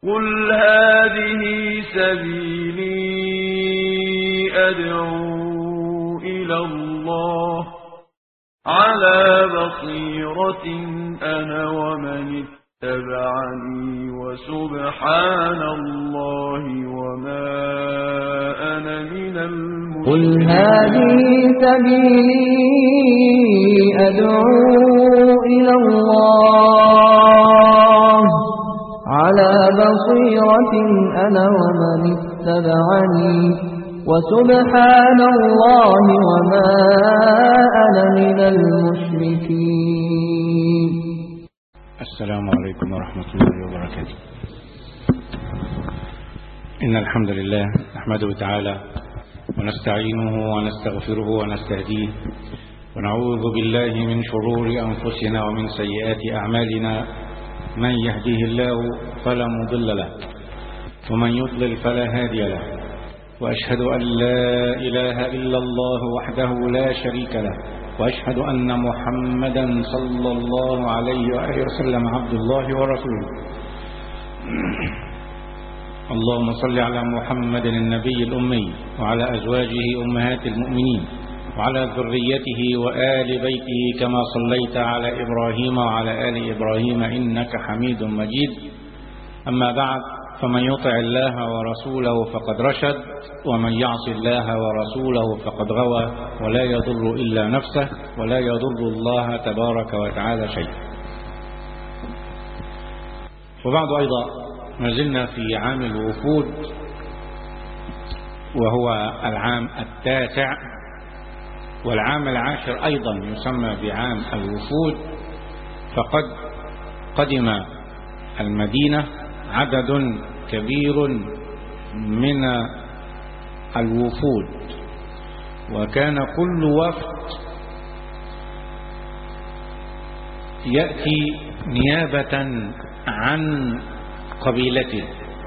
قل هذه سبيلي أدعو إلى الله على بصيرة أنا ومن اتبعني وسبحان الله وما أنا من قل المشركين هذه سبيلي أدعو إلى الله على بصيرة أنا ومن اتبعني وسبحان الله وما أنا من المشركين السلام عليكم ورحمة الله وبركاته إن الحمد لله نحمده تعالى ونستعينه ونستغفره ونستهديه ونعوذ بالله من شرور أنفسنا ومن سيئات أعمالنا من يهديه الله فلا مضل له ومن يضلل فلا هادي له وأشهد أن لا إله إلا الله وحده لا شريك له وأشهد أن محمدا صلى الله عليه وآله وسلم عبد الله ورسوله اللهم صل على محمد النبي الأمي وعلى أزواجه أمهات المؤمنين وعلى ذريته وآل بيته كما صليت على إبراهيم وعلى آل إبراهيم إنك حميد مجيد أما بعد فمن يطع الله ورسوله فقد رشد ومن يعص الله ورسوله فقد غوى ولا يضر إلا نفسه ولا يضر الله تبارك وتعالى شيئا وبعد أيضا ما زلنا في عام الوفود وهو العام التاسع والعام العاشر أيضا يسمى بعام الوفود فقد قدم المدينة عدد كبير من الوفود وكان كل وفد يأتي نيابة عن قبيلته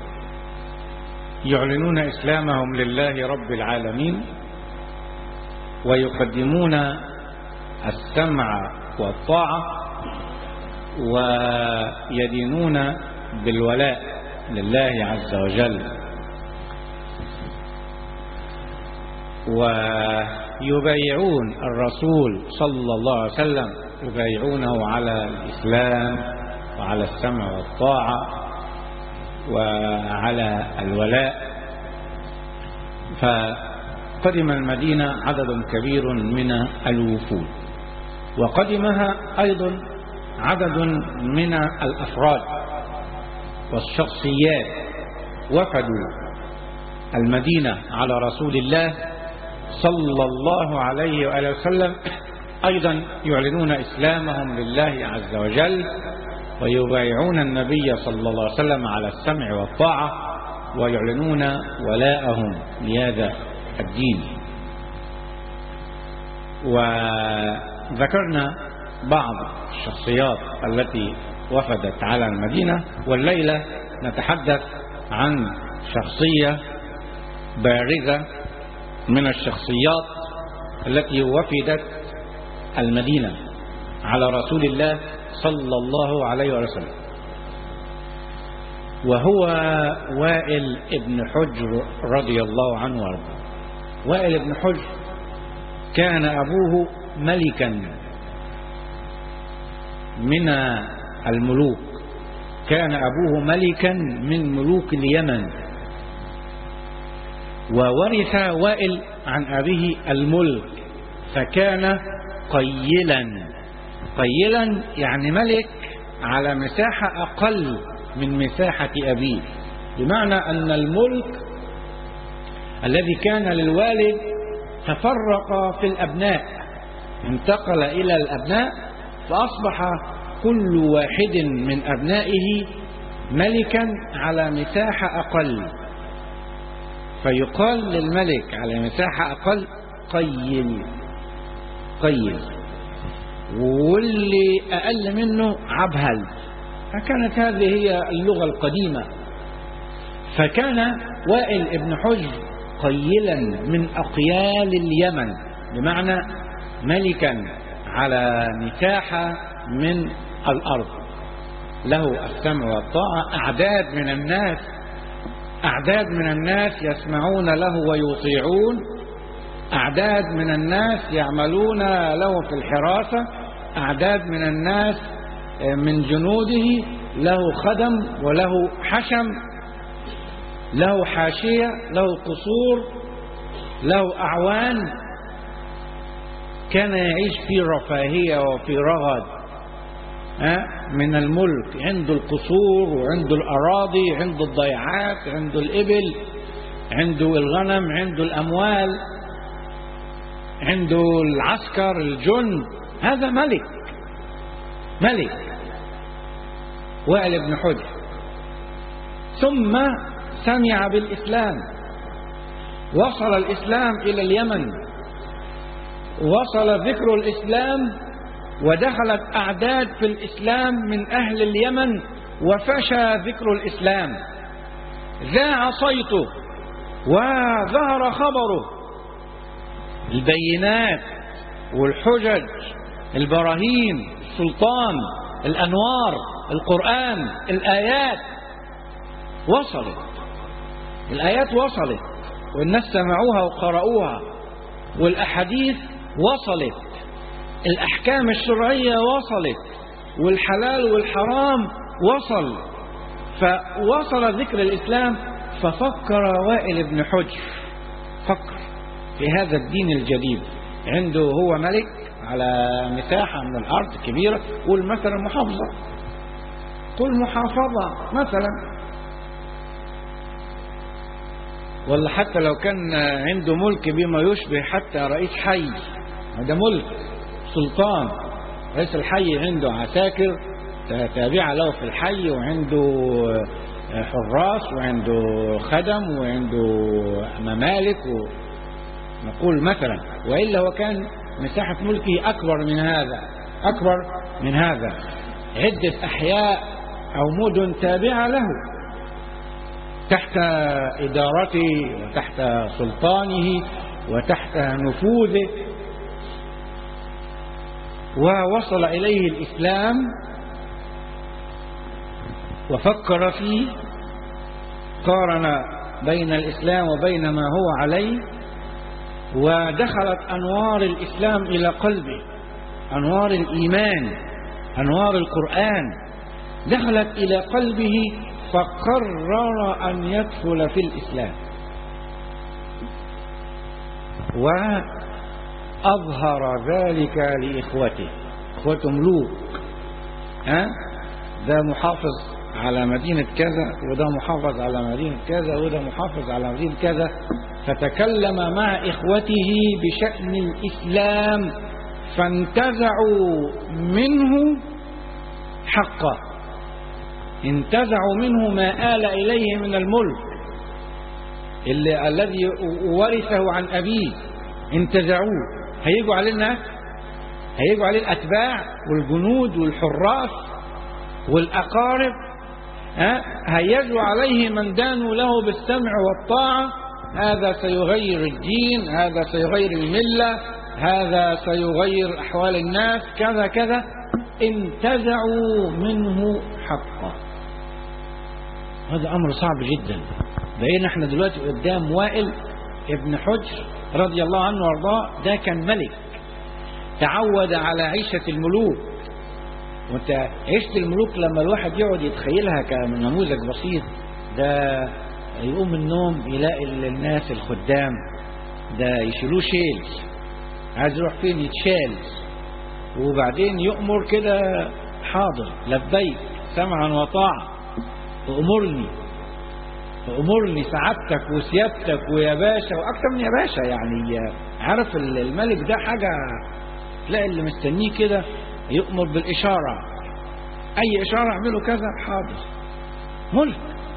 يعلنون إسلامهم لله رب العالمين ويقدمون السمع والطاعة ويدينون بالولاء لله عز وجل ويبايعون الرسول صلى الله عليه وسلم يبايعونه على الإسلام وعلى السمع والطاعة وعلى الولاء فقدم المدينة عدد كبير من الوفود وقدمها أيضا عدد من الأفراد والشخصيات وفدوا المدينة على رسول الله صلى الله عليه وآله وسلم أيضا يعلنون إسلامهم لله عز وجل ويبايعون النبي صلى الله عليه وسلم على السمع والطاعة ويعلنون ولاءهم لهذا الدين وذكرنا بعض الشخصيات التي وفدت على المدينة والليلة نتحدث عن شخصية بارزة من الشخصيات التي وفدت المدينة على رسول الله صلى الله عليه وسلم وهو وائل ابن حجر رضي الله عنه وارضاه وائل ابن حجر كان أبوه ملكا من الملوك كان أبوه ملكا من ملوك اليمن وورث وائل عن أبيه الملك فكان قيلا قيلا يعني ملك على مساحة أقل من مساحة أبيه بمعنى أن الملك الذي كان للوالد تفرق في الأبناء انتقل إلى الأبناء فأصبح كل واحد من أبنائه ملكا على مساحة أقل فيقال للملك على مساحة أقل قيل قيل واللي أقل منه عبهل فكانت هذه هي اللغة القديمة فكان وائل ابن حجر قيلا من أقيال اليمن بمعنى ملكا على مساحة من الأرض له السمع والطاعة أعداد من الناس أعداد من الناس يسمعون له ويطيعون أعداد من الناس يعملون له في الحراسة أعداد من الناس من جنوده له خدم وله حشم له حاشية له قصور له أعوان كان يعيش في رفاهية وفي رغد من الملك عنده القصور وعنده الأراضي عنده الضيعات عنده الإبل عنده الغنم عنده الأموال عنده العسكر الجند هذا ملك ملك وائل بن حجر ثم سمع بالإسلام وصل الإسلام إلى اليمن وصل ذكر الإسلام ودخلت أعداد في الإسلام من أهل اليمن وفشى ذكر الإسلام ذاع صيته وظهر خبره البينات والحجج البراهين السلطان الأنوار القرآن الآيات وصلت الآيات وصلت والناس سمعوها وقرأوها والأحاديث وصلت الأحكام الشرعية وصلت والحلال والحرام وصل فوصل ذكر الإسلام ففكر وائل بن حجر فكر في هذا الدين الجديد عنده هو ملك على مساحة من الأرض كبيرة قول مثلا محافظة قول محافظة مثلا ولا حتى لو كان عنده ملك بما يشبه حتى رئيس حي هذا ملك سلطان رئيس الحي عنده عساكر تابعة له في الحي وعنده حراس وعنده خدم وعنده ممالك و... نقول مثلا وإلا هو كان مساحة ملكه أكبر من هذا أكبر من هذا عدة أحياء أو مدن تابعة له تحت إدارته وتحت سلطانه وتحت نفوذه ووصل إليه الإسلام وفكر فيه قارن بين الإسلام وبين ما هو عليه ودخلت أنوار الإسلام إلى قلبه أنوار الإيمان أنوار القرآن دخلت إلى قلبه فقرر أن يدخل في الإسلام وأظهر ذلك لإخوته إخوته ملوك ها ده محافظ على مدينة كذا وده محافظ على مدينة كذا وده محافظ على مدينة كذا فتكلم مع إخوته بشأن الإسلام فانتزعوا منه حقه انتزعوا منه ما آل إليه من الملك اللي الذي ورثه عن أبيه انتزعوه هيجوا عليه الناس هيجوا عليه الأتباع والجنود والحراس والأقارب ها هيجوا عليه من دانوا له بالسمع والطاعة هذا سيغير الدين هذا سيغير الملة هذا سيغير أحوال الناس كذا كذا انتزعوا منه حقه هذا أمر صعب جدا بقينا احنا دلوقتي قدام وائل ابن حجر رضي الله عنه وارضاه ده كان ملك تعود على عيشة الملوك وانت عيشة الملوك لما الواحد يقعد يتخيلها كنموذج بسيط ده يقوم من النوم يلاقي الناس الخدام ده يشيلوه شيل عايز يروح فين يتشال وبعدين يؤمر كده حاضر لبيك سمعا وطاعة أمرني أمرني سعادتك وسيادتك ويا باشا وأكثر من يا باشا يعني عارف الملك ده حاجة تلاقي اللي مستنيه كده يؤمر بالإشارة أي إشارة اعمله كذا حاضر ملك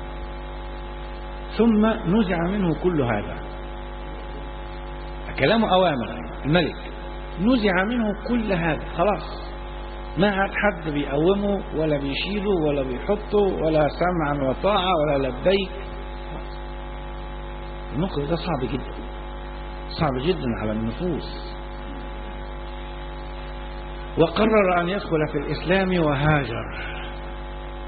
ثم نزع منه كل هذا كلامه أوامر الملك نزع منه كل هذا خلاص ما عاد حد بيقومه ولا بيشيله ولا بيحطه ولا سمعا وطاعة ولا لبيك الموقف ده صعب جدا صعب جدا على النفوس وقرر أن يدخل في الإسلام وهاجر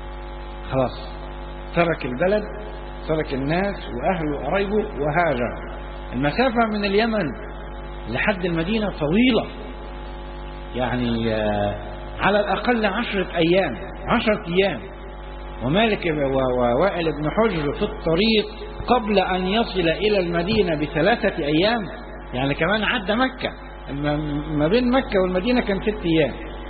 خلاص ترك البلد ترك الناس وأهله وقرايبه وهاجر المسافة من اليمن لحد المدينة طويلة يعني آه، على الأقل عشرة أيام عشرة أيام ومالك و- ووائل بن حجر في الطريق قبل أن يصل إلى المدينة بثلاثة أيام يعني كمان عدى مكة الم- ما بين مكة والمدينة كان ست أيام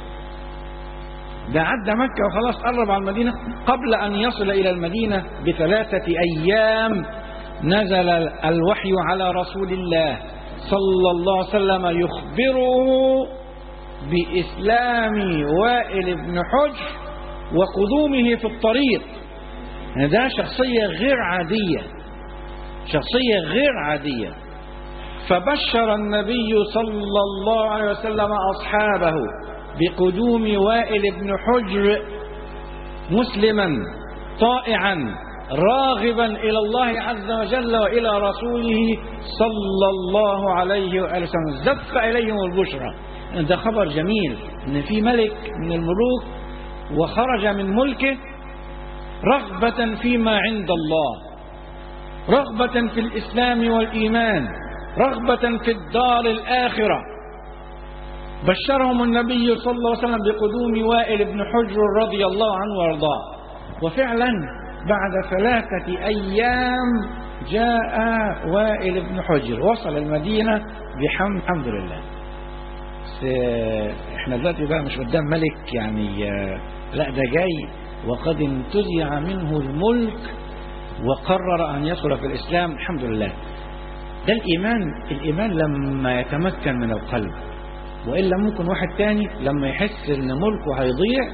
ده عدى مكة وخلاص قرب على المدينة قبل أن يصل إلى المدينة بثلاثة أيام نزل الوحي على رسول الله صلى الله عليه وسلم يخبره بإسلام وائل بن حجر وقدومه في الطريق يعني ده شخصية غير عادية شخصية غير عادية فبشر النبي صلى الله عليه وسلم أصحابه بقدوم وائل بن حجر مسلما طائعا راغبا إلى الله عز وجل وإلى رسوله صلى الله عليه وآله وسلم زف إليهم البشرى ده خبر جميل إن في ملك من الملوك وخرج من ملكه رغبة فيما عند الله رغبة في الإسلام والإيمان رغبة في الدار الآخرة بشرهم النبي صلى الله عليه وسلم بقدوم وائل بن حجر رضي الله عنه وارضاه وفعلا بعد ثلاثة أيام جاء وائل بن حجر وصل المدينة بحمد الحمد لله بس آه، احنا دلوقتي بقى مش قدام ملك يعني آه، لا ده جاي وقد انتزع منه الملك وقرر أن يدخل في الإسلام الحمد لله ده الإيمان الإيمان لما يتمكن من القلب وإلا ممكن واحد تاني لما يحس إن ملكه هيضيع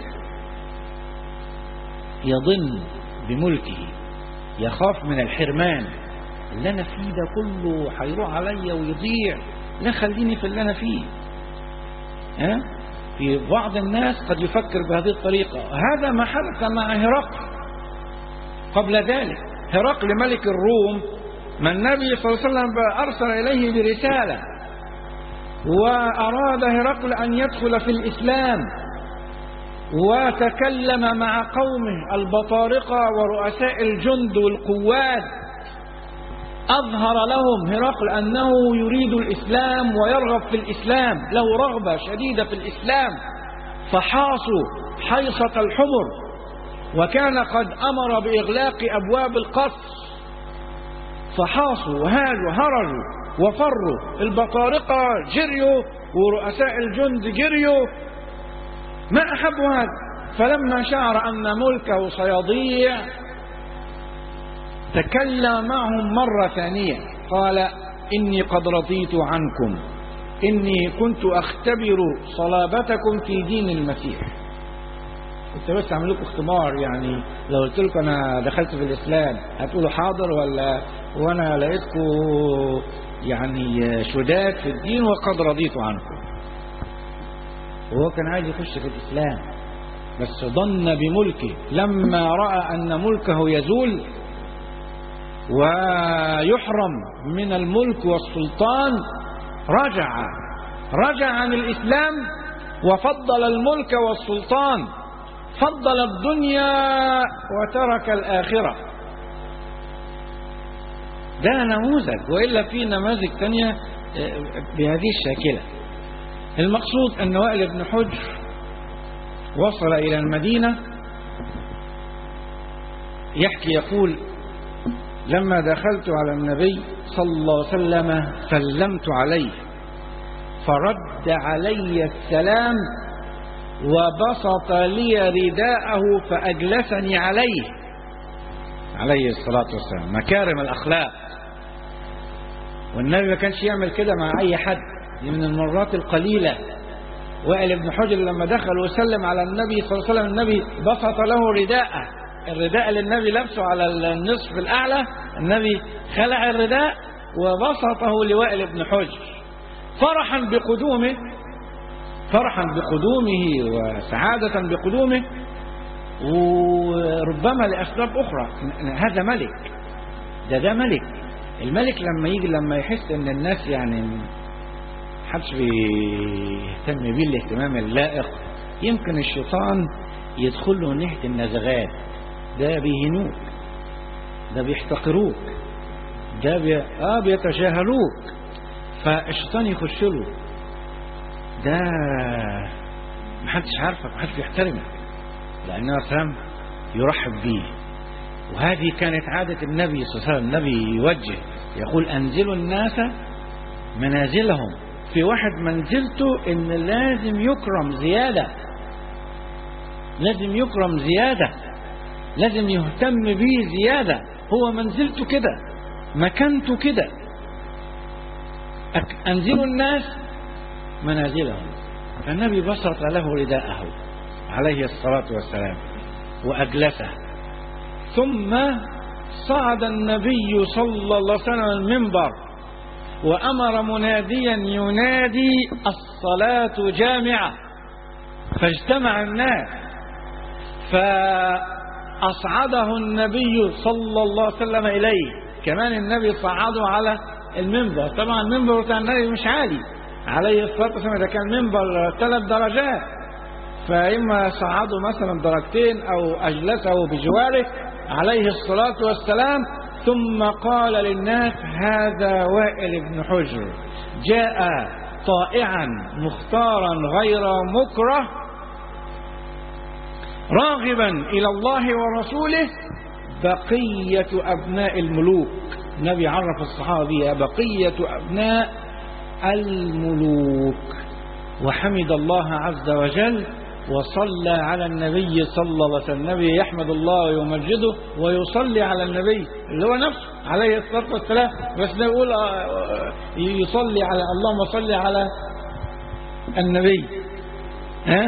يضن بملكه يخاف من الحرمان اللي أنا فيه ده كله هيروح عليا ويضيع لا خليني في اللي أنا فيه ها؟ في بعض الناس قد يفكر بهذه الطريقة هذا ما حدث مع هرقل قبل ذلك هرقل ملك الروم ما النبي صلى الله عليه وسلم أرسل إليه برسالة وأراد هرقل أن يدخل في الإسلام وتكلم مع قومه البطارقة ورؤساء الجند والقوات أظهر لهم هرقل أنه يريد الإسلام ويرغب في الإسلام له رغبة شديدة في الإسلام فحاصوا حيصة الحمر وكان قد أمر بإغلاق أبواب القصر فحاصوا وهاجوا هرجوا وفروا البطارقة جريوا ورؤساء الجند جريوا ما أحبوا هذا فلما شعر أن ملكه سيضيع تكلم معهم مرة ثانية قال إني قد رضيت عنكم إني كنت أختبر صلابتكم في دين المسيح كنت بس أعمل لكم اختبار يعني لو قلت لكم أنا دخلت في الإسلام هتقولوا حاضر ولا وأنا لقيتكم يعني شداد في الدين وقد رضيت عنكم وهو كان عايز يخش في الإسلام بس ظن بملكه لما رأى أن ملكه يزول ويحرم من الملك والسلطان رجع رجع عن الإسلام وفضل الملك والسلطان فضل الدنيا وترك الآخرة ده نموذج وإلا في نماذج تانية بهذه الشاكلة المقصود أن وائل بن حجر وصل إلى المدينة يحكي يقول لما دخلت على النبي صلى الله عليه وسلم سلمت عليه فرد علي السلام وبسط لي رداءه فأجلسني عليه عليه الصلاة والسلام مكارم الأخلاق والنبي ما كانش يعمل كده مع أي حد دي من المرات القليلة وائل بن حجر لما دخل وسلم على النبي صلى الله عليه وسلم النبي بسط له رداءه الرداء اللي النبي لابسه على النصف الأعلى النبي خلع الرداء وبسطه لوائل بن حجر فرحا بقدومه فرحا بقدومه وسعادة بقدومه وربما لأسباب أخرى هذا ملك ده ده ملك الملك لما يجي لما يحس ان الناس يعني محدش بيهتم بيه الاهتمام اللائق يمكن الشيطان يدخل له ناحية النزغات ده بيهنوك ده بيحتقروك ده بي... اه بيتجاهلوك فالشيطان يخش له ده محدش عارفك محدش بيحترمك لأنه سلام يرحب به وهذه كانت عادة النبي صلى الله عليه وسلم النبي يوجه يقول أنزلوا الناس منازلهم في واحد منزلته إن لازم يكرم زيادة لازم يكرم زيادة لازم يهتم به زيادة هو منزلته كده مكانته كده أك- أنزلوا الناس منازلهم فالنبي بسط له رداءه عليه الصلاة والسلام وأجلسه ثم صعد النبي صلى الله عليه وسلم المنبر وأمر مناديا ينادي الصلاة جامعة فاجتمع الناس فأصعده النبي صلى الله عليه وسلم إليه كمان النبي صعده على المنبر طبعا المنبر بتاع النبي مش عالي عليه الصلاة والسلام ده كان منبر ثلاث درجات فإما صعده مثلا درجتين أو أجلسه بجواره عليه الصلاة والسلام ثم قال للناس هذا وائل بن حجر جاء طائعا مختارا غير مكره راغبا إلى الله ورسوله بقية أبناء الملوك النبي عرف الصحابة بها بقية أبناء الملوك وحمد الله عز وجل وصلى على النبي صلى الله عليه وسلم النبي يحمد الله ويمجده ويصلي على النبي اللي هو نفسه عليه الصلاة والسلام بس ده يقول آه، يصلي على اللهم صل على النبي ها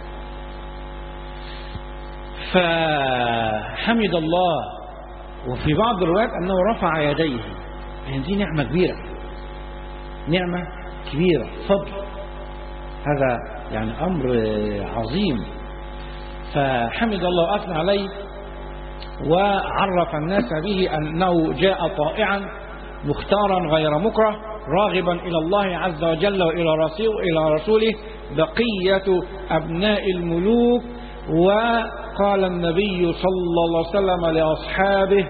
فحمد الله وفي بعض الروايات أنه رفع يديه يعني دي نعمة كبيرة نعمة كبيرة فضل هذا يعني أمر عظيم فحمد الله وأثنى عليه وعرف الناس به أنه جاء طائعا مختارا غير مكره راغبا إلى الله عز وجل وإلى رسول إلى رسوله بقية أبناء الملوك وقال النبي صلى الله عليه وسلم لأصحابه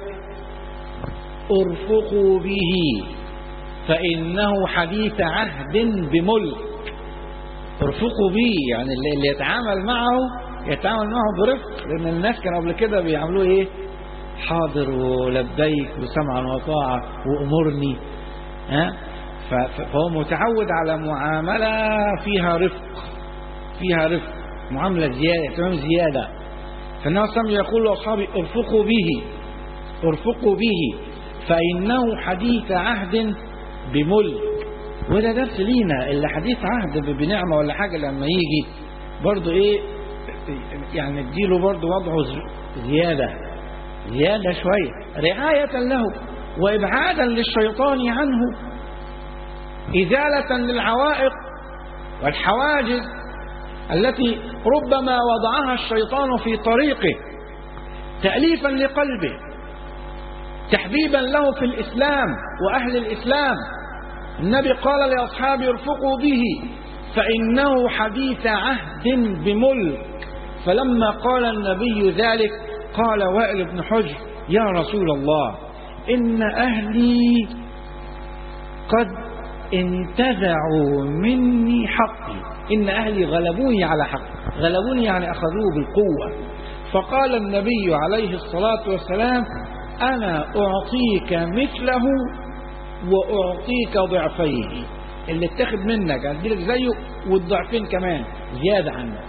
ارفقوا به فإنه حديث عهد بملك ارفقوا به يعني اللي اللي يتعامل معه يتعامل معه برفق لأن الناس كانوا قبل كده بيعملوه إيه حاضر ولبيك وسمعا وطاعة وأمرني ها ف- ف- فهو متعود على معاملة فيها رفق فيها رفق معاملة زيادة اهتمام زيادة فالنبي صلى الله عليه وسلم يقول لأصحابه ارفقوا به ارفقوا به فإنه حديث عهد بملك وده درس لينا اللي حديث عهد ب- بنعمة ولا حاجة لما يجي برضو ايه يعني اديله برضو وضعه ز- زيادة زيادة شوية رعاية له وإبعادا للشيطان عنه إزالة للعوائق والحواجز التي ربما وضعها الشيطان في طريقه تأليفا لقلبه تحبيبا له في الإسلام وأهل الإسلام النبي قال لأصحابه ارفقوا به فإنه حديث عهد بملك فلما قال النبي ذلك قال وائل بن حجر يا رسول الله إن أهلي قد انتزعوا مني حقي إن أهلي غلبوني على حق غلبوني يعني أخذوه بالقوة فقال النبي عليه الصلاة والسلام أنا أعطيك مثله وأعطيك ضعفيه اللي اتخذ منك هديلك زيه والضعفين كمان زيادة عنك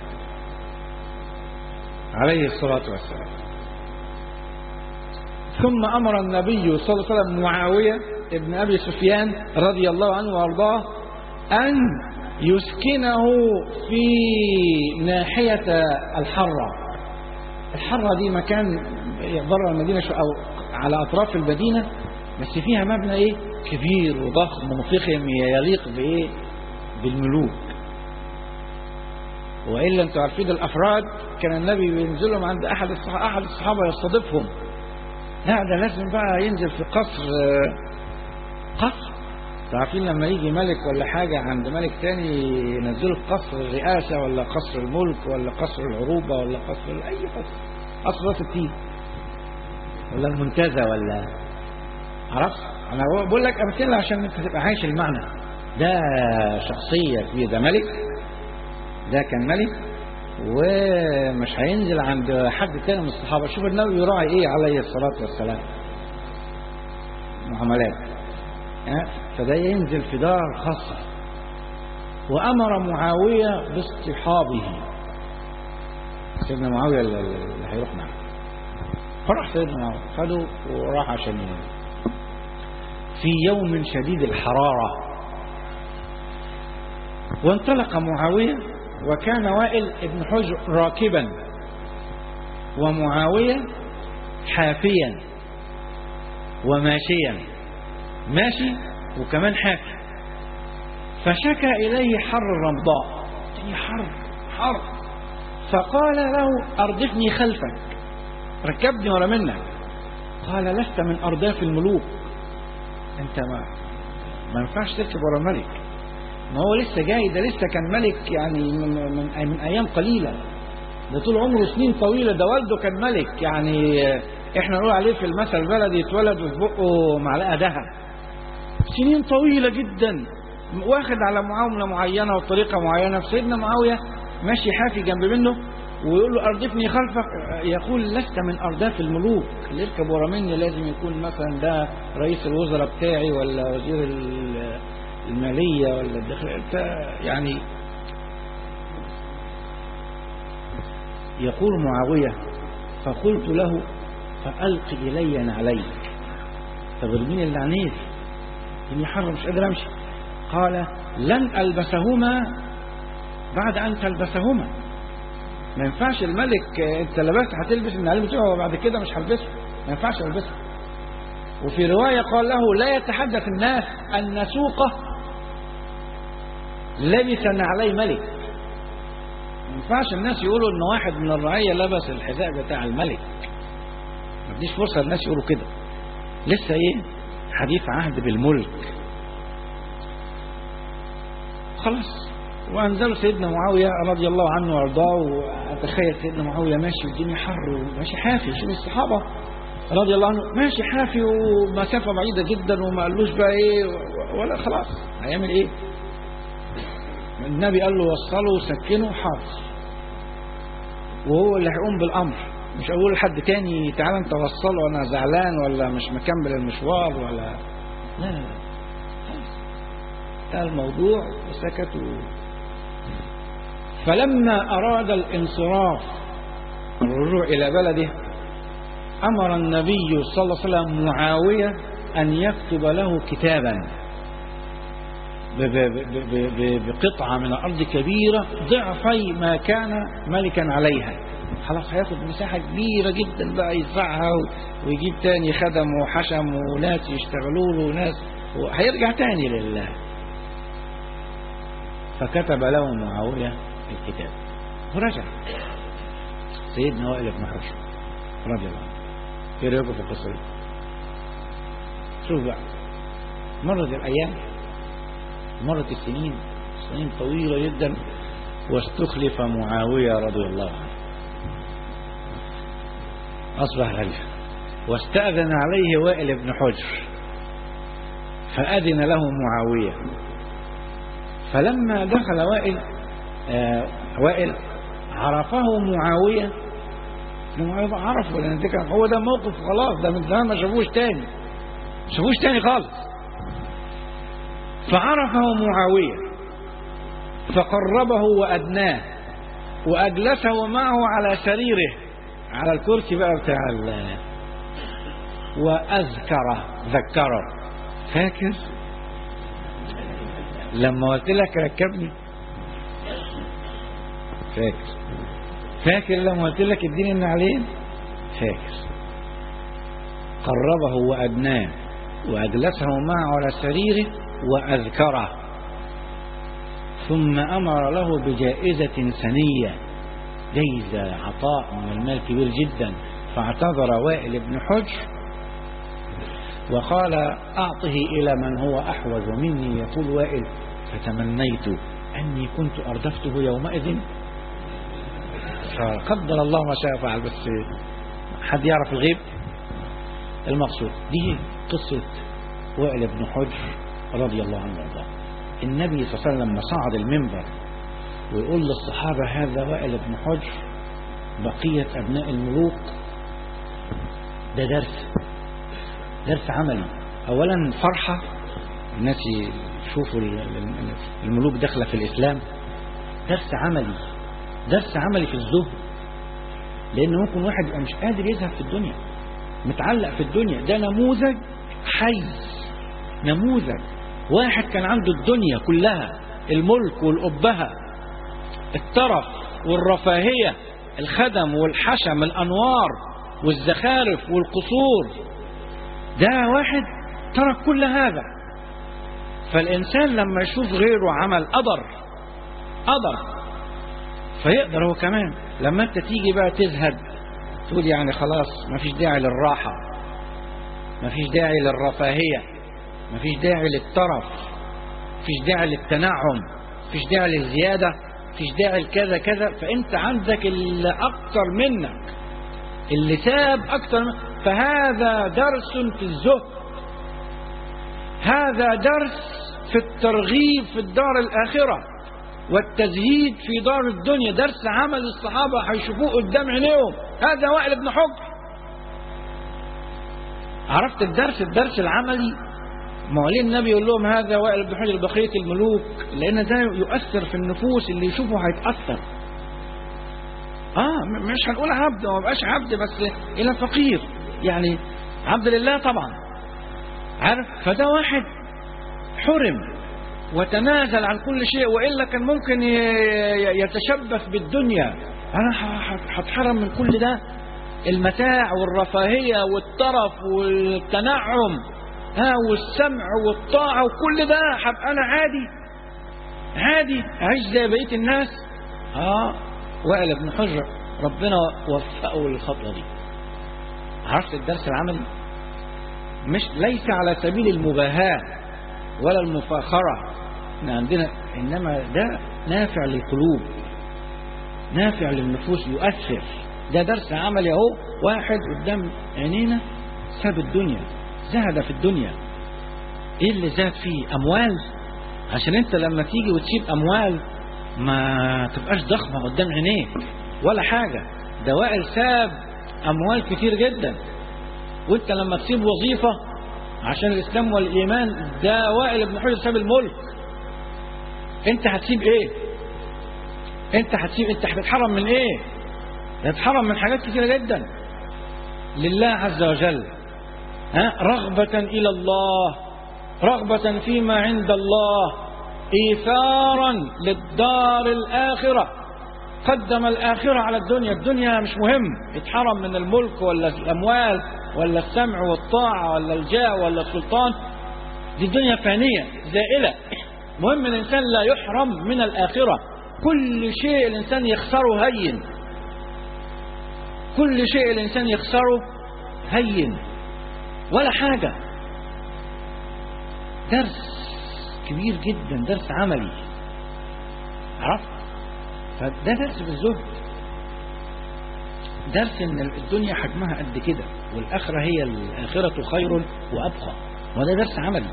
عليه الصلاة والسلام ثم أمر النبي صلى الله عليه وسلم معاوية ابن أبي سفيان رضي الله عنه وأرضاه أن يسكنه في ناحية الحرة الحرة دي مكان بره المدينة شو أو على أطراف المدينة بس فيها مبنى إيه كبير وضخم وفخم يليق بإيه بالملوك وإلا أنتوا عارفين الأفراد كان النبي بينزلهم عند أحد الصحابة, أحد الصحابة يستضيفهم لا ده لازم بقى ينزل في قصر قصر عارفين لما يجي ملك ولا حاجة عند ملك تاني ينزله في قصر الرئاسة ولا قصر الملك ولا قصر العروبة ولا قصر أي قصر قصر راس التين ولا المنتزه ولا عرفت انا بقول لك امثله عشان انت تبقى عايش المعنى ده شخصيه كبيره ده ملك ده كان ملك ومش هينزل عند حد تاني من الصحابه شوف النبي يراعي ايه عليه الصلاه والسلام معاملات ها؟ فده ينزل في دار خاصه وامر معاويه باصطحابه سيدنا معاويه اللي اللي هيروح معاه فراح سيدنا معاويه خده وراح عشان ينام في يوم شديد الحراره وانطلق معاويه وكان وائل ابن حجر راكبا ومعاويه حافيا وماشيا ماشي وكمان حافي فشكى إليه حر الرمضاء يعني حر حر فقال له أردفني خلفك ركبني ورا منك قال لست من أرداف الملوك أنت ما ما ينفعش تركب ورا الملك ما هو لسه جاي ده لسه كان ملك يعني من, من, من أيام قليلة ده طول عمره سنين طويلة ده والده كان ملك يعني احنا نقول عليه في المثل البلدي اتولد وفي بقه معلقة ذهب سنين طويلة جدا واخد على معاملة معينة وطريقة معينة فسيدنا معاوية ماشي حافي جنب منه ويقول له أردفني خلفك يقول لست من أرداف الملوك اللي يركب ورا مني لازم يكون مثلا ده رئيس الوزراء بتاعي ولا وزير ال- المالية ولا الداخل انت يعني يقول معاوية فقلت له فألق إلي نعليك طب مين اللي عنيف إني حر مش قادر أمشي قال لن ألبسهما بعد أن تلبسهما ما ينفعش الملك أنت لبست هتلبس النعلين بتوعه وبعد كده مش هلبسه ما ينفعش ألبسه وفي رواية قال له لا يتحدث الناس أن سوقه لبس نعلي ملك ما ينفعش الناس يقولوا ان واحد من الرعية لبس الحذاء بتاع الملك ما تديش فرصة الناس يقولوا كده لسه ايه حديث عهد بالملك خلاص وانزلوا سيدنا معاوية رضي الله عنه وارضاه واتخيل سيدنا معاوية ماشي والدنيا حر وماشي حافي شوف الصحابة رضي الله عنه ماشي حافي ومسافة بعيدة جدا وما قالوش بقى ايه ولا خلاص هيعمل ايه النبي قال له وصلوا وسكنوا حاضر وهو اللي هيقوم بالامر مش اقول لحد تاني تعالى انت وصله وانا زعلان ولا مش مكمل المشوار ولا لا لا لا خلاص انتهى الموضوع وسكتوا فلما اراد الانصراف الرجوع الى بلده امر النبي صلى الله عليه وسلم معاويه ان يكتب له كتابا ب- ب- ب- ب- بقطعة من الأرض كبيرة ضعفي ما كان ملكا عليها خلاص هياخد مساحة كبيرة جدا بقى يدفعها و- ويجيب تاني خدم وحشم وناس يشتغلوا له وناس وهيرجع تاني لله فكتب له معاوية الكتاب ورجع سيدنا وائل بن حجر رضي الله عنه ايه رايكم في القصة دي؟ شوف بقى مرت الأيام مرت السنين سنين طويلة جدا واستخلف معاوية رضي الله عنه أصبح خليفة واستأذن عليه وائل بن حجر فأذن له معاوية فلما دخل وائل آه وائل عرفه معاوية معاوية عرفه لأن ده كان هو ده موقف خلاص ده من زمان ما شافوش تاني ما شافوش تاني خالص فعرفه معاوية فقربه وأدناه وأجلسه معه على سريره على الكرسي بقى بتاع ال وأذكره ذكره فاكر لما قلت لك ركبني فاكر فاكر لما قلت لك اديني النعلين فاكر قربه وأدناه وأجلسه معه على سريره وأذكره ثم أمر له بجائزة سنية جيزة عطاء من المال كبير جدا فاعتذر وائل بن حجر وقال أعطه إلى من هو أحوج مني يقول وائل فتمنيت أني كنت أردفته يومئذ فقدر الله ما شاء فعل بس حد يعرف الغيب المقصود دي قصة وائل بن حجر رضي الله عنه وارضاه النبي صلى الله عليه وسلم لما صعد المنبر ويقول للصحابة هذا وائل بن حجر بقية أبناء الملوك ده درس درس عملي أولا فرحة الناس يشوفوا الملوك داخلة في الإسلام درس عملي درس عملي في الزهد لأن ممكن واحد يبقى مش قادر يذهب في الدنيا متعلق في الدنيا ده نموذج حي نموذج واحد كان عنده الدنيا كلها الملك والأبهة الترف والرفاهية الخدم والحشم الأنوار والزخارف والقصور ده واحد ترك كل هذا فالإنسان لما يشوف غيره عمل قدر قدر فيقدر هو كمان لما انت تيجي بقى تزهد تقول يعني خلاص ما فيش داعي للراحة ما فيش داعي للرفاهية ما فيش داعي للترف ما فيش داعي للتنعم ما فيش داعي للزيادة ما فيش داعي لكذا كذا فانت عندك اللي اكتر منك اللي ساب اكتر منك فهذا درس في الزهد هذا درس في الترغيب في الدار الآخرة والتزهيد في دار الدنيا درس عمل الصحابة هيشوفوه قدام عينيهم هذا وائل بن حجر عرفت الدرس الدرس العملي معلن النبي يقول لهم هذا وائل بن حجر بقية الملوك لأن ده يؤثر في النفوس اللي يشوفه هيتأثر اه مش هنقول عبد ما بقاش عبد بس إلى فقير يعني عبد لله طبعا عارف فده واحد حرم وتنازل عن كل شيء وإلا كان ممكن يتشبث بالدنيا أنا هتحرم من كل ده المتاع والرفاهية والترف والتنعم ها والسمع والطاعة وكل ده هبقى أنا عادي عادي أعيش زي بقية الناس آه وائل بن حجر ربنا وفقه للخطوة دي عرفت الدرس العملي مش ليس على سبيل المباهاة ولا المفاخرة احنا عندنا إنما ده نافع للقلوب نافع للنفوس يؤثر ده درس عملي اهو واحد قدام عينينا ساب الدنيا زهد في الدنيا ايه اللي زاد فيه اموال عشان انت لما تيجي وتسيب اموال ما تبقاش ضخمه قدام عينيك ولا حاجه ده وائل ساب اموال كتير جدا وانت لما تسيب وظيفه عشان الاسلام والايمان ده وائل بن حجر ساب الملك انت هتسيب ايه انت هتسيب انت هتتحرم من ايه هتتحرم من حاجات كتيره جدا لله عز وجل ها رغبة إلى الله رغبة فيما عند الله إيثارا للدار الآخرة قدم الآخرة على الدنيا الدنيا مش مهم اتحرم من الملك ولا الأموال ولا السمع والطاعة ولا الجاه ولا السلطان دي الدنيا فانية زائلة مهم الإنسان لا يحرم من الآخرة كل شيء الإنسان يخسره هين كل شيء الإنسان يخسره هين ولا حاجة درس كبير جدا درس عملي عرفت فده درس في الزهد درس ان الدنيا حجمها قد كده والآخرة هي الآخرة خير وأبقى وده درس عملي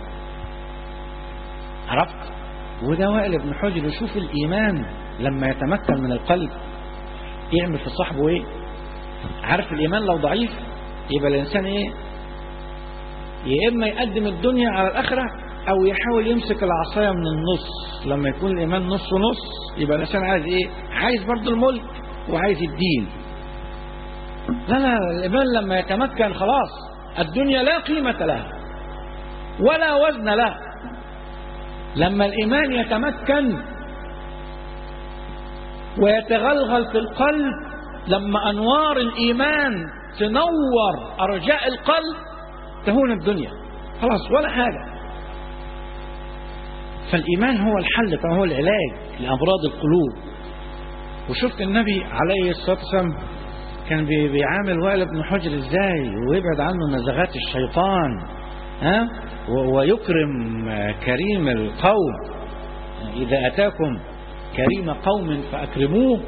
عرفت وده وائل بن حجر يشوف الإيمان لما يتمكن من القلب يعمل في صاحبه ايه عارف الإيمان لو ضعيف يبقى الإنسان ايه يا إما يقدم الدنيا على الآخرة أو يحاول يمسك العصاية من النص لما يكون الإيمان نص ونص يبقى الإنسان عايز إيه عايز برضه الملك وعايز الدين لا لا الإيمان لما يتمكن خلاص الدنيا لا قيمة لها ولا وزن لها لما الإيمان يتمكن ويتغلغل في القلب لما أنوار الإيمان تنور أرجاء القلب تهون الدنيا خلاص ولا حاجة فالإيمان هو الحل فهو العلاج لأمراض القلوب وشفت النبي عليه الصلاة والسلام كان بيعامل وائل بن حجر ازاي ويبعد عنه نزغات الشيطان ها ويكرم كريم القوم إذا أتاكم كريم قوم فأكرموه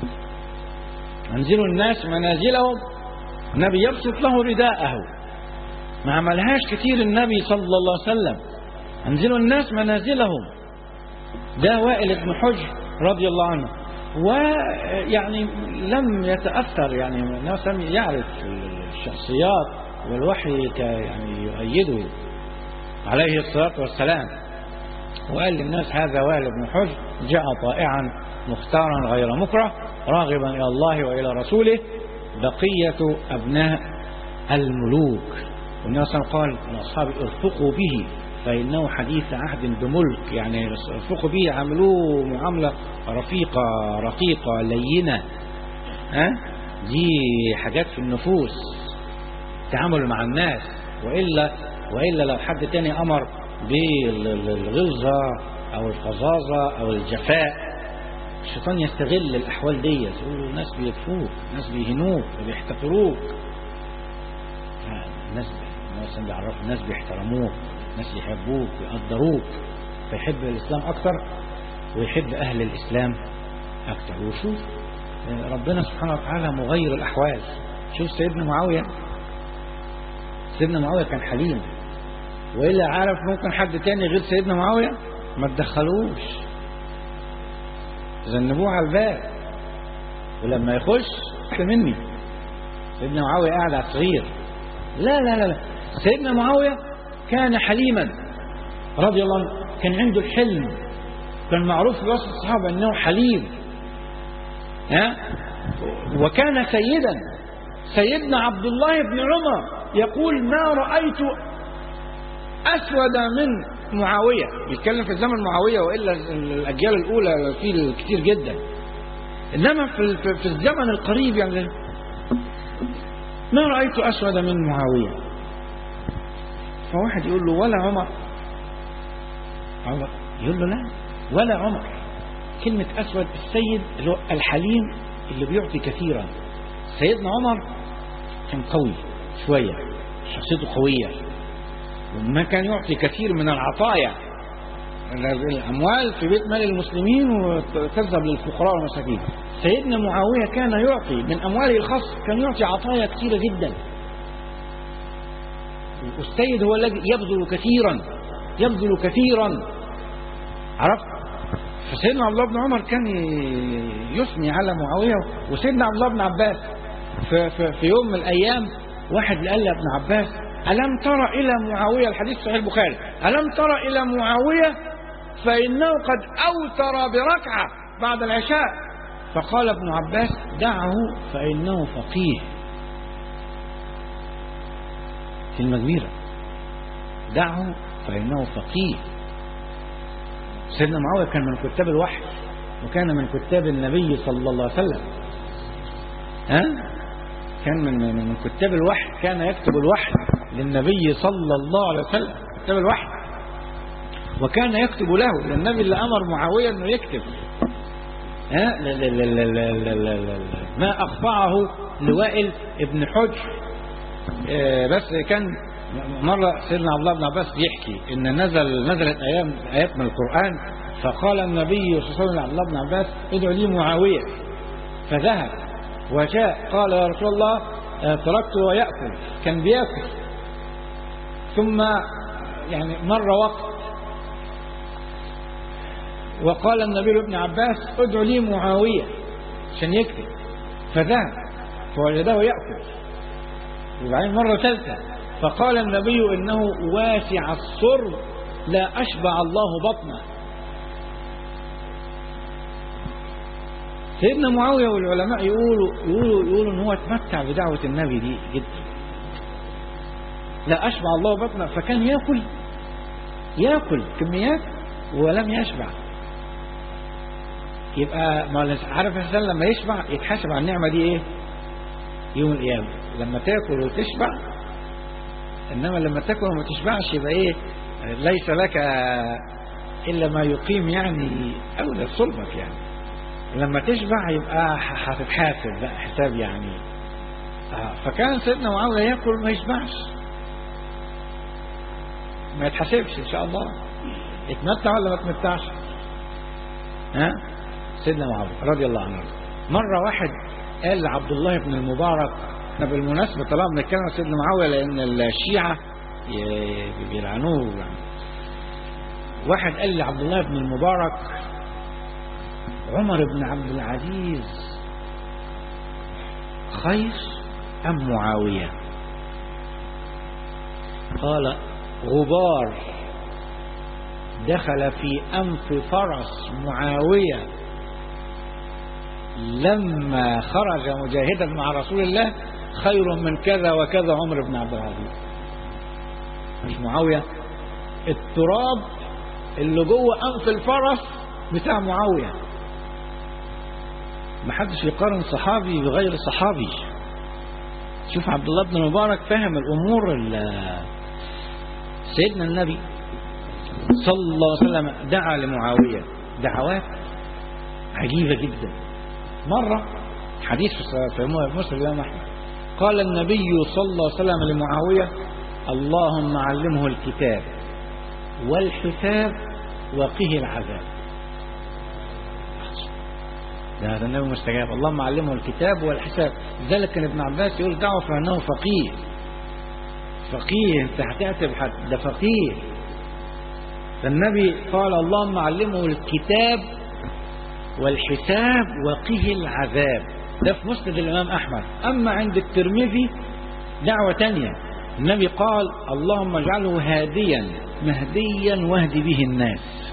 أنزلوا الناس منازلهم النبي يبسط له رداءه ما عملهاش كتير النبي صلى الله عليه وسلم انزلوا الناس منازلهم ده وائل بن حجر رضي الله عنه ويعني لم يتأثر يعني الناس لم يعرف الشخصيات والوحي ك- يعني يؤيده عليه الصلاة والسلام وقال للناس هذا وائل بن حجر جاء طائعا مختارا غير مكره راغبا إلى الله وإلى رسوله بقية أبناء الملوك والنبي صلى الله عليه وسلم قال لأصحابه ارفقوا به فإنه حديث عهد بملك يعني ارفقوا به عملوه معاملة رفيقة رقيقة لينة ها دي حاجات في النفوس تعامل مع الناس وإلا وإلا لو حد تاني أمر بالغلظة أو الفظاظة أو الجفاء الشيطان يستغل الأحوال دي يقول له الناس بيكفوك الناس بيهنوك بيحتقروك الناس الناس بيعرفوا الناس بيحترموك الناس يحبوك ويقدروك فيحب الإسلام أكتر ويحب أهل الإسلام أكتر وشوف ربنا سبحانه وتعالى مغير الأحوال شوف سيدنا معاوية سيدنا معاوية كان حليم وإلا عارف ممكن حد تاني غير سيدنا معاوية ما تدخلوش ذنبوه على الباب ولما يخش احلى مني سيدنا معاوية قاعد على الصغير لا لا لا لا سيدنا معاوية كان حليما رضي الله عنه كان عنده الحلم كان معروف في وسط الصحابة أنه حليم ها وكان سيدا سيدنا عبد الله بن عمر يقول ما رأيت أسود من معاوية بيتكلم في زمن معاوية وإلا الأجيال الأولى فيه كتير جدا إنما في في الزمن القريب يعني ما رأيت أسود من معاوية فواحد يقول له ولا عمر عمر يقول له لا ولا عمر كلمة أسود السيد اللي هو الحليم اللي بيعطي كثيرا سيدنا عمر كان قوي شوية شخصيته قوية وما كان يعطي كثير من العطايا الأموال في بيت مال المسلمين وتذهب للفقراء والمساكين سيدنا معاوية كان يعطي من أمواله الخاص كان يعطي عطايا كثيرة جدا والسيد هو الذي يبذل كثيرا يبذل كثيرا عرفت فسيدنا عبد الله بن عمر كان يثني على معاوية وسيدنا عبد الله بن عباس في, في, في يوم من الأيام واحد قال لابن عباس ألم ترى إلى معاوية الحديث صحيح البخاري ألم ترى إلى معاوية فإنه قد أوتر بركعة بعد العشاء فقال ابن عباس دعه فإنه فقيه كلمة كبيرة دعه فإنه فقيه سيدنا معاوية كان من كتاب الوحي وكان من كتاب النبي صلى الله عليه وسلم ها كان من من كتاب الوحي كان يكتب الوحي للنبي صلى الله عليه وسلم كتاب الوحي وكان يكتب له للنبي اللي امر معاويه انه يكتب ها لا لا لا لا لا لا لا لا ما اخفعه لوائل ابن حجر آه بس كان مرة سيدنا عبد الله بن عباس بيحكي ان نزل نزلت ايام ايات من القرآن فقال النبي صلى الله عليه وسلم لعبد الله بن عباس ادعو لي معاوية فذهب وجاء قال يا رسول الله تركته ويأكل كان بيأكل ثم يعني مر وقت وقال النبي لابن عباس ادعو لي معاوية عشان يكتب فذهب فوجده يأكل وبعدين مرة ثالثة فقال النبي إنه واسع السر لا أشبع الله بطنه سيدنا معاوية والعلماء يقولوا يقولوا يقولوا ان هو اتمتع بدعوة النبي دي جدا لا أشبع الله بطنه فكان يأكل يأكل كميات ولم يشبع يبقى ما عارف الإنسان لما يشبع يتحاسب على النعمة دي إيه يوم القيامة لما تاكل وتشبع إنما لما تاكل وما تشبعش يبقى إيه ليس لك إلا ما يقيم يعني أولى صلبك يعني لما تشبع يبقى هتتحاسب بقى حساب يعني آه فكان سيدنا معاوية ياكل ما يشبعش ما يتحاسبش ان شاء الله يتمتع ولا ما يتمتعش ها سيدنا معاوية رضي الله عنه مرة واحد قال لعبد الله بن المبارك احنا بالمناسبة طالما بنتكلم عن سيدنا معاوية لأن الشيعة ي- بيلعنوه يعني. واحد قال لعبد الله بن المبارك عمر بن عبد العزيز خير أم معاوية قال غبار دخل في أنف فرس معاوية لما خرج مجاهدا مع رسول الله خير من كذا وكذا عمر بن عبد العزيز مش معاوية التراب اللي جوه أنف الفرس بتاع معاوية محدش يقارن صحابي بغير صحابي شوف عبد الله بن مبارك فهم الأمور ال- سيدنا النبي صلى الله عليه وسلم دعا لمعاوية دعوات عجيبة جدا مرة حديث في مسلم الإمام أحمد قال النبي صلى الله عليه وسلم لمعاوية اللهم علمه الكتاب والحساب وقه العذاب ده هذا النبي مستجاب اللهم علمه الكتاب والحساب لذلك كان ابن عباس يقول دعوه فانه فقيه فقيه انت هتعتب حد ده فقيه فالنبي قال اللهم علمه الكتاب والحساب وقه العذاب ده في مسند الامام احمد اما عند الترمذي دعوه تانية النبي قال اللهم اجعله هاديا مهديا واهد به الناس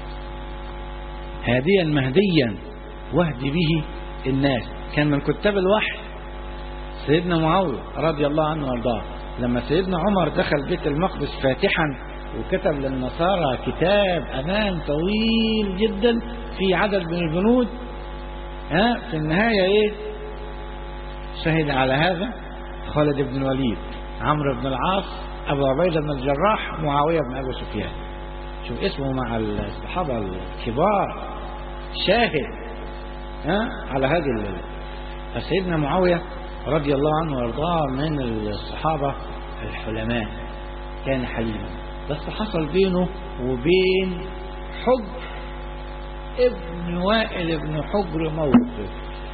هاديا مهديا واهد به الناس كان من كتاب الوحي سيدنا معاوية رضي الله عنه وارضاه لما سيدنا عمر دخل بيت المقدس فاتحا وكتب للنصارى كتاب امان طويل جدا في عدد من البنود ها في النهاية ايه شهد على هذا خالد بن الوليد عمرو بن العاص ابو عبيده بن الجراح معاويه بن ابي سفيان شوف اسمه مع الصحابه الكبار شاهد ها على هذه ال- فسيدنا معاويه رضي الله عنه وارضاه من الصحابه الحلماء كان حليما بس حصل بينه وبين حجر ابن وائل ابن حجر موقف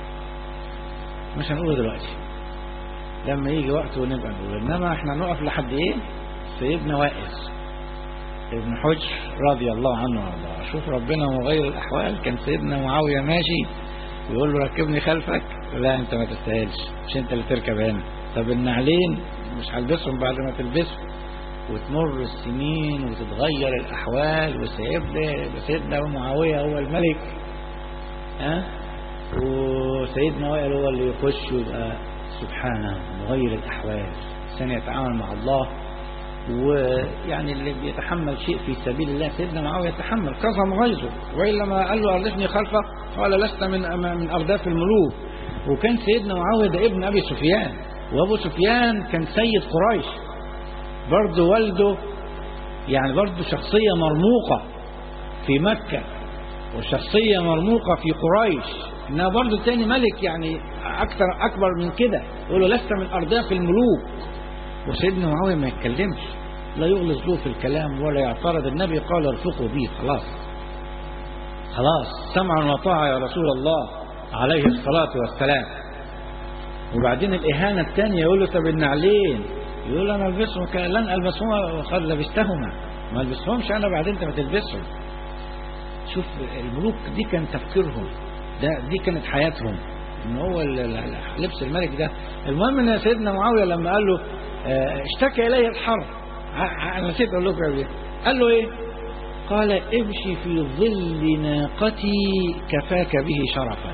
مش هنقوله دلوقتي لما يجي وقته ونبقى نقول انما احنا نقف لحد ايه سيدنا وائل ابن حجر رضي الله عنه وارضاه شوف ربنا مغير الاحوال كان سيدنا معاويه ماشي يقول له ركبني خلفك لا انت ما تستاهلش مش انت اللي تركب هنا طب النعلين مش هلبسهم بعد ما تلبسهم وتمر السنين وتتغير الاحوال وسيبدا سيدنا معاويه هو الملك ها وسيدنا وائل هو اللي يخش ويبقى سبحانه مغير الاحوال الانسان يتعامل مع الله ويعني اللي بيتحمل شيء في سبيل الله سيدنا معاويه يتحمل كظم غيظه والا ما قال له اردفني خلفك قال لست من من ارداف الملوك وكان سيدنا معاويه ده ابن ابي سفيان وابو سفيان كان سيد قريش برضه والده يعني برضه شخصيه مرموقه في مكه وشخصيه مرموقه في قريش انها برضه تاني ملك يعني اكثر اكبر من كده يقول له لست من ارداف الملوك وسيدنا معاويه ما يتكلمش لا يغلظ له في الكلام ولا يعترض النبي قال ارفقوا بي خلاص خلاص سمعا وطاعة يا رسول الله عليه الصلاة والسلام وبعدين الإهانة الثانية يقول له طب النعلين يقول له أنا ألبسهم ك- لن ألبسهما وقد لبستهما ما ألبسهمش أنا بعدين أنت ما تلبسهم شوف الملوك دي كان تفكيرهم ده دي كانت حياتهم ان هو ال- ال- لبس الملك ده المهم ان سيدنا معاويه لما قال له آه، اشتكى الي الحر ع- ع- انا نسيت اقول لكم يا بيه. قال له ايه قال امشي في ظل ناقتي كفاك به شرفا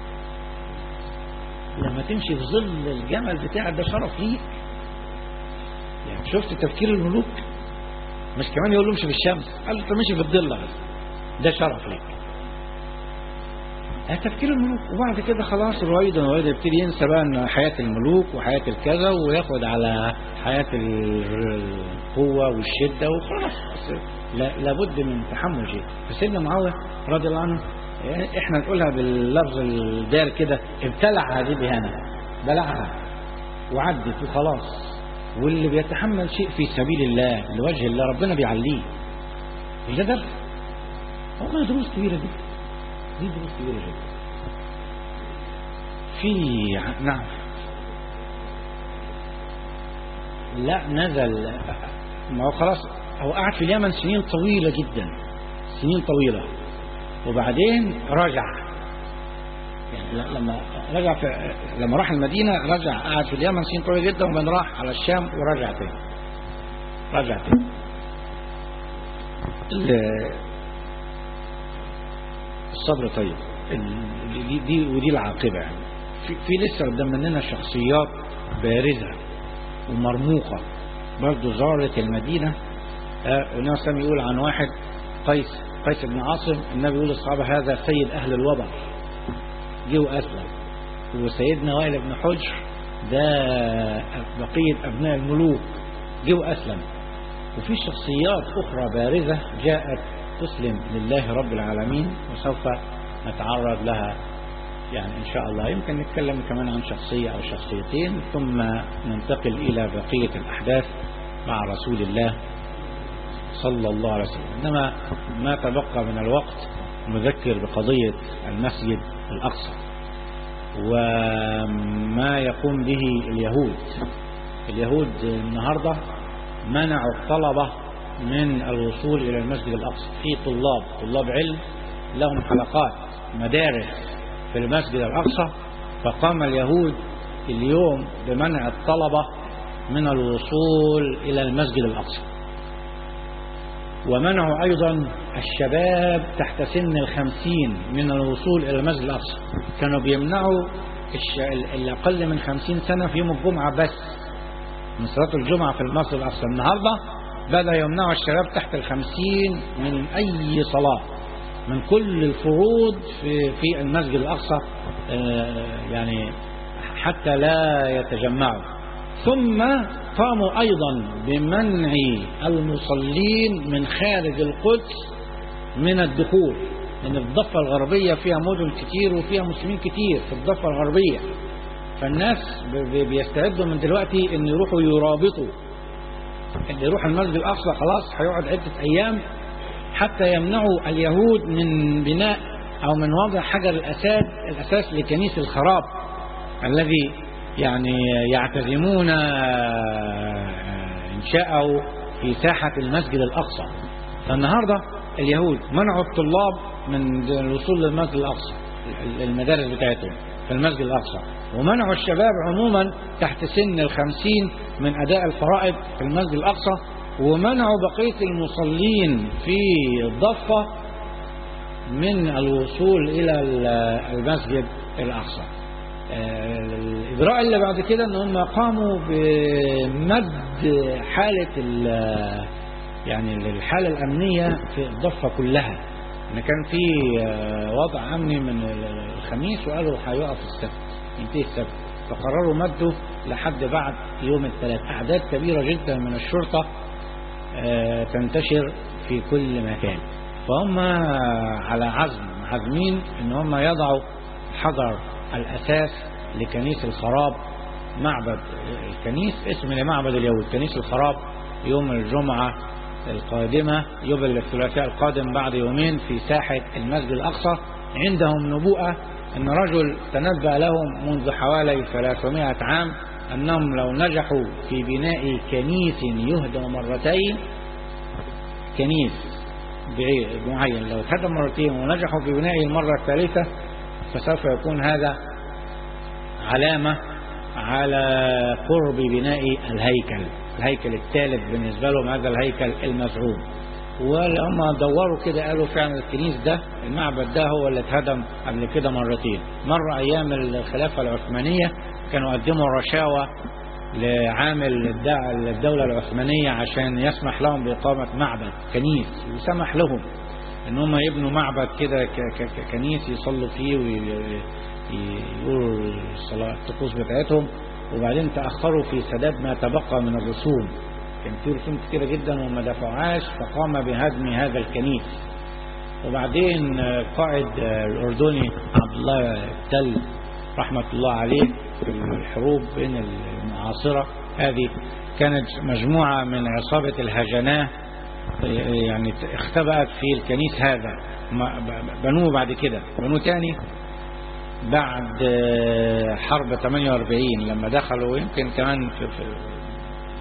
لما تمشي في ظل الجمل بتاعك ده شرف ليك يعني شفت تفكير الملوك مش كمان يقول له امشي في الشمس قال له طب مشي في الظل بس ده شرف ليك ده تفكير الملوك وبعد كده خلاص رويدا رويدا يبتدي ينسى بقى ان حياة الملوك وحياة الكذا وياخد على حياة ال- القوة والشدة وخلاص بس لا- لابد من تحمل شيء فسيدنا معاوية رضي الله عنه يعني احنا نقولها باللفظ الدار كده ابتلع هذه الإهانة بلعها وعدت وخلاص واللي بيتحمل شيء في سبيل الله لوجه الله ربنا بيعليه مش ده درس والله دروس كبيرة دي دي دروس كبيرة جدا في نعم لا نزل ما هو خلاص هو قعد في اليمن سنين طويلة جدا سنين طويلة وبعدين رجع يعني ل- لما رجع في لما راح المدينة رجع قعد في اليمن سنين طويلة جدا وبعدين راح على الشام ورجع تاني رجع تاني ال- الصبر طيب ال- دي, دي ودي العاقبة يعني في, في لسه قدام مننا شخصيات بارزة ومرموقة برضه زارت المدينة آه، والنبي صلى الله عليه وسلم يقول عن واحد قيس قيس بن عاصم النبي يقول للصحابة هذا سيد أهل الوبر جه وأسلم وسيدنا وائل بن حجر ده بقية أبناء الملوك جه وأسلم وفي شخصيات أخرى بارزة جاءت تسلم لله رب العالمين وسوف نتعرض لها يعني إن شاء الله يمكن نتكلم كمان عن شخصية أو شخصيتين ثم ننتقل إلى بقية الأحداث مع رسول الله صلى الله عليه وسلم إنما ما تبقى من الوقت نذكر بقضية المسجد الأقصى وما يقوم به اليهود اليهود النهاردة منعوا الطلبة من الوصول إلى المسجد الأقصى في طلاب طلاب علم لهم حلقات مدارس في المسجد الأقصى فقام اليهود اليوم بمنع الطلبة من الوصول إلى المسجد الأقصى ومنعوا أيضا الشباب تحت سن الخمسين من الوصول إلى المسجد الأقصى كانوا بيمنعوا الش- الأقل من خمسين سنة في يوم الجمعة بس من صلاة الجمعة في المسجد الأقصى النهاردة بدأ يمنعوا الشباب تحت الخمسين من أي صلاة من كل الفروض في, في المسجد الأقصى آه، يعني حتى لا يتجمعوا ثم قاموا أيضا بمنع المصلين من خارج القدس من الدخول لأن الضفة الغربية فيها مدن كتير وفيها مسلمين كتير في الضفة الغربية فالناس ب- ب- بيستعدوا من دلوقتي ان يروحوا يرابطوا اللي يروح المسجد الاقصى خلاص هيقعد عده ايام حتى يمنعوا اليهود من بناء او من وضع حجر الاساس الاساس لكنيس الخراب الذي يعني يعتزمون انشاءه في ساحه المسجد الاقصى فالنهارده اليهود منعوا الطلاب من الوصول للمسجد الاقصى المدارس بتاعتهم في المسجد الأقصى ومنعوا الشباب عموما تحت سن الخمسين من أداء الفرائض في المسجد الأقصى ومنعوا بقية المصلين في الضفة من الوصول إلى المسجد الأقصى آه، الإجراء اللي بعد كده إن هم قاموا بمد حالة ال- يعني الحالة الأمنية في الضفة كلها ان كان في آه، وضع امني من الخميس وقالوا هيقف السبت ينتهي السبت فقرروا مده لحد بعد يوم الثلاث اعداد كبيره جدا من الشرطه آه، تنتشر في كل مكان فهم على عزم عازمين ان هم يضعوا حجر الاساس لكنيس الخراب معبد الكنيس اسم لمعبد اليهود كنيس الخراب يوم الجمعه القادمة يوم الثلاثاء القادم بعد يومين في ساحة المسجد الأقصى عندهم نبوءة أن رجل تنبأ لهم منذ حوالي 300 عام أنهم لو نجحوا في بناء كنيس يهدم مرتين كنيس بعي- معين لو اتهدم مرتين ونجحوا في بنائه المرة الثالثة فسوف يكون هذا علامة على قرب بناء الهيكل الهيكل الثالث بالنسبة لهم هذا الهيكل المزعوم ولما دوروا كده قالوا فعلا الكنيس ده المعبد ده هو اللي اتهدم قبل كده مرتين مرة أيام الخلافة العثمانية كانوا قدموا رشاوى لعامل الدع- الدولة العثمانية عشان يسمح لهم بإقامة معبد كنيس وسمح لهم ان هم يبنوا معبد كده ك- ك- ك- كنيس يصلوا فيه ويقولوا الصلاة الطقوس بتاعتهم وبعدين تأخروا في سداد ما تبقى من الرسوم كان في رسوم كتيرة جدا وما دفعوهاش فقام بهدم هذا الكنيس وبعدين آه، قائد آه، الأردني عبد الله التل رحمة الله عليه في الحروب بين المعاصرة هذه كانت مجموعة من عصابة الهجناه يعني اختبأت في الكنيس هذا ما- ب- بنوه بعد كده بنوه تاني بعد آه، حرب 48 لما دخلوا يمكن كمان في, في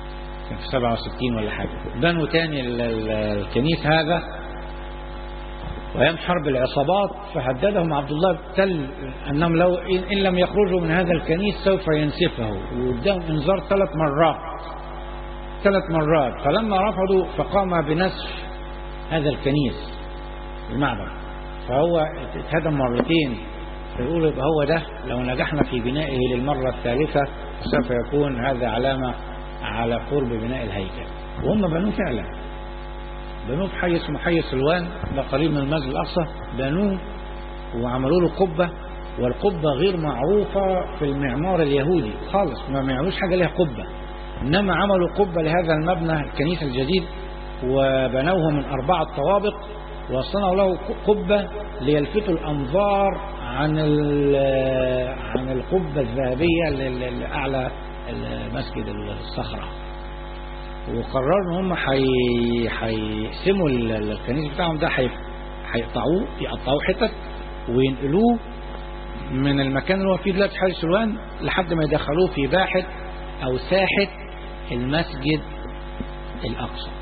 كان في 67 ولا حاجة بنوا تاني ال- ال- الكنيس هذا وأيام حرب العصابات فهددهم عبد الله التل أنهم لو إن إن لم يخرجوا من هذا الكنيس سوف ينسفه واداهم إنذار ثلاث مرات ثلاث مرات فلما رفضوا فقام بنسف هذا الكنيس المعبد فهو اتهدم مرتين فيقول يبقى هو ده لو نجحنا في بنائه للمرة الثالثة سوف يكون هذا علامة على قرب بناء الهيكل وهم بنوه فعلا بنوه في حي اسمه حي سلوان ده قريب من المسجد الأقصى بنوه وعملوا له قبة والقبة غير معروفة في المعمار اليهودي خالص ما يعملوش حاجة لها قبة إنما عملوا قبة لهذا المبنى الكنيسة الجديد وبنوه من أربعة طوابق وصنعوا له قبة ليلفتوا الأنظار عن ال- عن القبة الذهبية اللي اللي أعلى مسجد الصخرة وقرروا ان هم حي- هيقسموا ال- الكنيسة بتاعهم ده هي- هيقطعوه يقطعوه حتت وينقلوه من المكان اللي هو فيه دلوقتي حي سلوان لحد ما يدخلوه في باحة أو ساحة المسجد الأقصى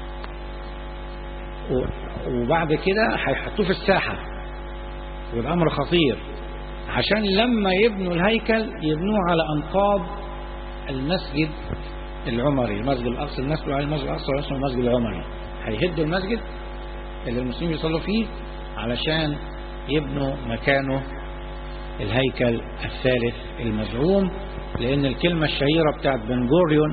و- وبعد كده هيحطوه في الساحة والأمر خطير عشان لما يبنوا الهيكل يبنوه على أنقاض المسجد العمري المسجد الأقصى الناس بيقولوا عليه المسجد الأقصى واسمه المسجد العمري هيهدوا المسجد اللي المسلمين بيصلوا فيه علشان يبنوا مكانه الهيكل الثالث المزعوم لأن الكلمة الشهيرة بتاعت بن جوريون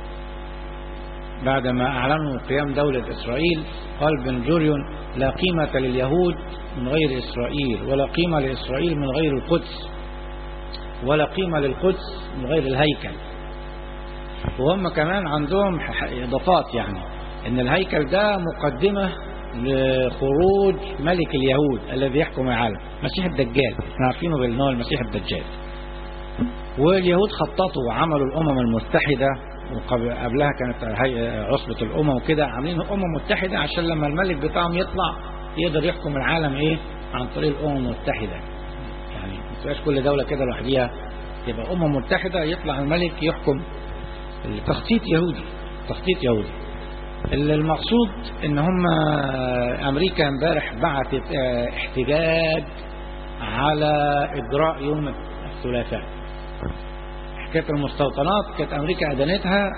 بعدما أعلنوا قيام دولة إسرائيل قال بن جوريون لا قيمة لليهود من غير إسرائيل ولا قيمة لإسرائيل من غير القدس ولا قيمة للقدس من غير الهيكل وهم كمان عندهم ح- إضافات يعني إن الهيكل ده مقدمة لخروج ملك اليهود الذي يحكم العالم مسيح الدجال احنا عارفينه بأنه هو المسيح الدجال واليهود خططوا وعملوا الأمم المتحدة وقبلها كانت هي- عصبة الأمم وكده عاملين أمم متحدة عشان لما الملك بتاعهم يطلع يقدر يحكم العالم إيه عن طريق الأمم المتحدة يعني ما تبقاش كل دولة كده لوحديها يبقى أمم متحدة يطلع الملك يحكم التخطيط يهودي تخطيط يهودي المقصود ان هم امريكا امبارح بعتت اه، احتجاج على اجراء يوم الثلاثاء حكايه المستوطنات كانت امريكا ادانتها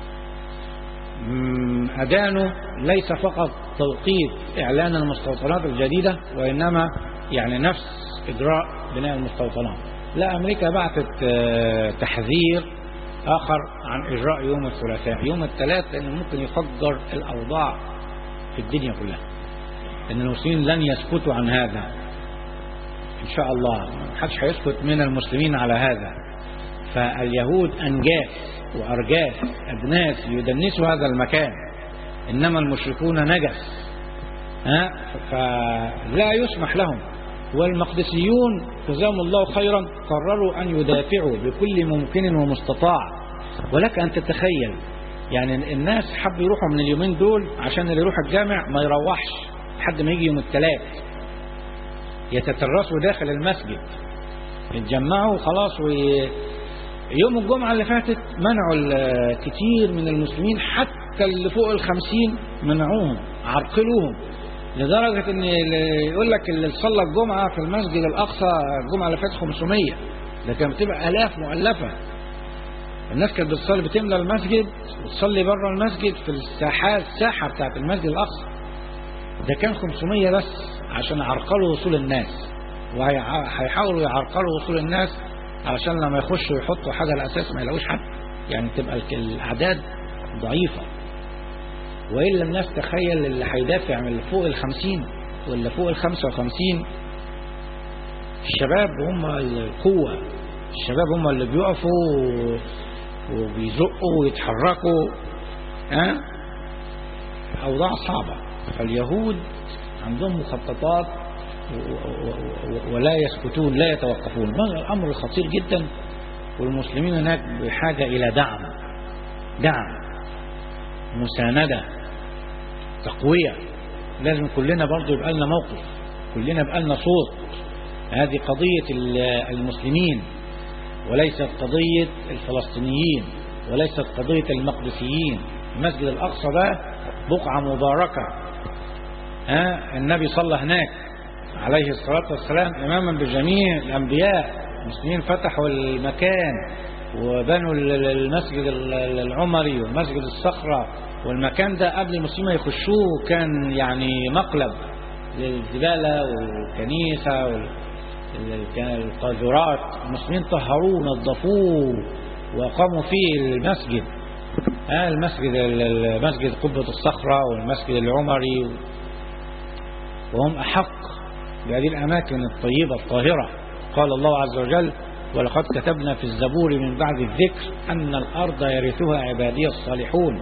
مم، ادانوا ليس فقط توقيت اعلان المستوطنات الجديده وانما يعني نفس اجراء بناء المستوطنات لا امريكا بعتت اه، تحذير آخر عن إجراء يوم الثلاثاء يوم الثلاث لأنه ممكن يفجر الأوضاع في الدنيا كلها لأن المسلمين لن يسكتوا عن هذا إن شاء الله ما حدش هيسكت من المسلمين على هذا فاليهود أنجاس وأرجاس أدناس يدنسوا هذا المكان إنما المشركون نجس ها فلا يسمح لهم والمقدسيون جزاهم الله خيرا قرروا أن يدافعوا بكل ممكن ومستطاع ولك أن تتخيل يعني الناس حبوا يروحوا من اليومين دول عشان اللي يروح الجامع ما يروحش لحد ما يجي يوم الثلاث يتترسوا داخل المسجد يتجمعوا خلاص وي... يوم الجمعة اللي فاتت منعوا ال- كتير من المسلمين حتى اللي فوق الخمسين منعوهم عرقلوهم لدرجة ان اللي يقول لك اللي صلى الجمعة في المسجد الأقصى الجمعة اللي فاتت 500 ده كانت بتبقى آلاف مؤلفة الناس كانت بتصلي بتملى المسجد وتصلي بره المسجد في الساحات الساحة بتاعت المسجد الأقصى ده كان 500 بس عشان يعرقلوا وصول الناس وهيحاولوا يعرقلوا وصول الناس علشان لما يخشوا يحطوا حاجة الأساس ما يلاقوش حد يعني تبقى الك- الأعداد ضعيفة وإلا الناس تخيل اللي هيدافع من اللي فوق الخمسين واللي فوق الخمسة وخمسين الشباب هم القوة الشباب هم اللي بيقفوا و- وبيزقوا ويتحركوا ها أوضاع صعبة فاليهود عندهم مخططات و- و- و- ولا يسكتون لا يتوقفون هذا الأمر خطير جدا والمسلمين هناك بحاجة إلى دعم دعم مساندة تقوية لازم كلنا برضو يبقى لنا موقف كلنا يبقى لنا صوت هذه قضية ال- المسلمين وليست قضية الفلسطينيين وليست قضية المقدسيين المسجد الأقصى ده بقعة مباركة ها النبي صلى هناك عليه الصلاة والسلام إماما بجميع الأنبياء المسلمين فتحوا المكان وبنوا المسجد العمري والمسجد الصخرة والمكان ده قبل المسلمين يخشوه كان يعني مقلب للزبالة والكنيسة والقاذورات المسلمين طهروه ونظفوه وأقاموا فيه المسجد آه المسجد المسجد قبة الصخرة والمسجد العمري وهم أحق بهذه الأماكن الطيبة الطاهرة قال الله عز وجل ولقد كتبنا في الزبور من بعد الذكر أن الأرض يرثها عبادي الصالحون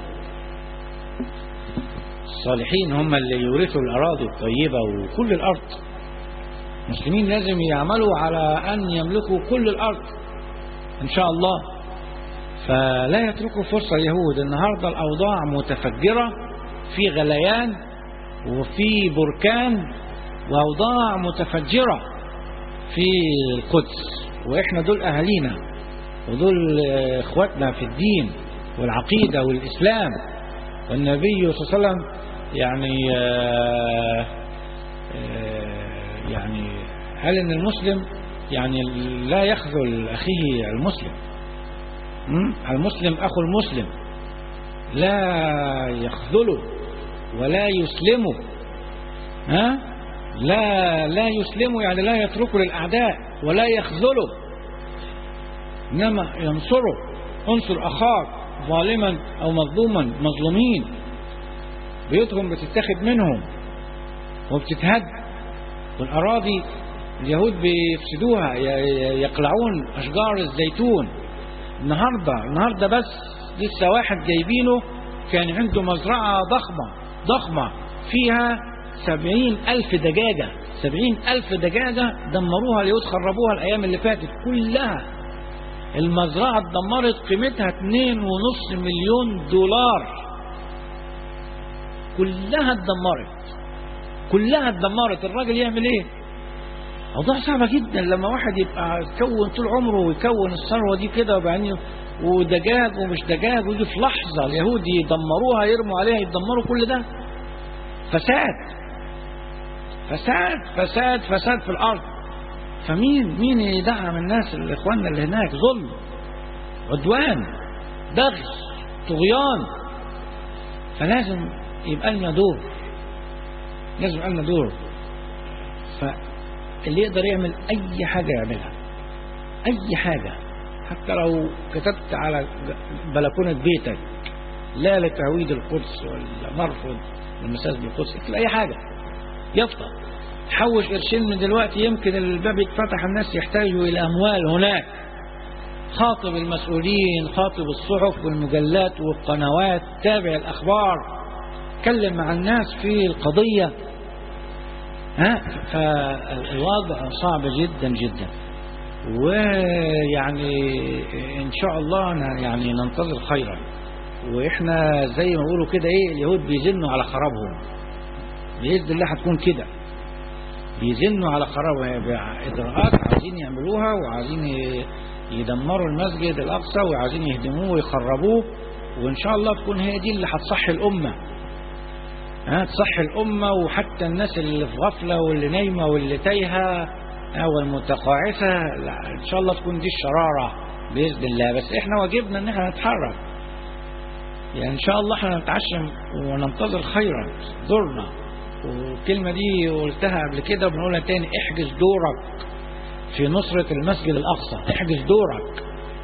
الصالحين هم اللي يورثوا الأراضي الطيبة وكل الأرض المسلمين لازم يعملوا على أن يملكوا كل الأرض إن شاء الله فلا يتركوا فرصة اليهود النهاردة الأوضاع متفجرة في غليان وفي بركان وأوضاع متفجرة في القدس وإحنا دول أهالينا ودول إخواتنا في الدين والعقيدة والإسلام والنبي صلى الله عليه وسلم يعني آآ آآ يعني قال ان المسلم يعني لا يخذل اخيه المسلم المسلم اخو المسلم لا يخذله ولا يسلمه ها لا لا يسلمه يعني لا يتركه للاعداء ولا يخذله انما ينصره انصر اخاك ظالما او مظلوما مظلومين بيوتهم بتتاخد منهم وبتتهد والأراضي اليهود بيفسدوها يقلعون أشجار الزيتون النهاردة النهاردة بس لسه واحد جايبينه كان عنده مزرعة ضخمة ضخمة فيها سبعين ألف دجاجة سبعين ألف دجاجة دمروها اليهود خربوها الأيام اللي فاتت كلها المزرعة اتدمرت قيمتها اتنين ونص مليون دولار كلها اتدمرت كلها اتدمرت الراجل يعمل ايه اوضاع صعبة جدا لما واحد يبقى يكون طول عمره ويكون الثروة دي كده وبعدين ودجاج ومش دجاج ويجي في لحظة اليهود يدمروها يرموا عليها يدمروا كل ده فساد فساد فساد فساد في الارض فمين مين يدعم الناس اللي اخواننا اللي هناك ظلم عدوان بغي طغيان فلازم يبقى لنا دور لازم يبقى لنا دور فاللي يقدر يعمل اي حاجه يعملها اي حاجه حتى لو كتبت على بلكونه بيتك لا لتعويد القدس ولا مرفض لمساجد القدس اكتب اي حاجه يفضل حوش قرشين من دلوقتي يمكن الباب يتفتح الناس يحتاجوا الى اموال هناك خاطب المسؤولين خاطب الصحف والمجلات والقنوات تابع الاخبار اتكلم مع الناس في القضيه ها فالوضع صعب جدا جدا ويعني ان شاء الله يعني ننتظر خيرا واحنا زي ما بيقولوا كده ايه اليهود بيزنوا على خرابهم باذن الله هتكون كده بيزنوا على خرابهم اجراءات عايزين يعملوها وعايزين يدمروا المسجد الاقصى وعايزين يهدموه ويخربوه وان شاء الله تكون هي دي اللي هتصحي الامه ها تصحي الامه وحتى الناس اللي في غفله واللي نايمه واللي تايهه والمتقاعسه ان شاء الله تكون دي الشراره باذن الله بس احنا واجبنا ان احنا نتحرك يعني ان شاء الله احنا نتعشم وننتظر خيرا دورنا والكلمه دي قلتها قبل كده وبنقولها تاني احجز دورك في نصرة المسجد الأقصى احجز دورك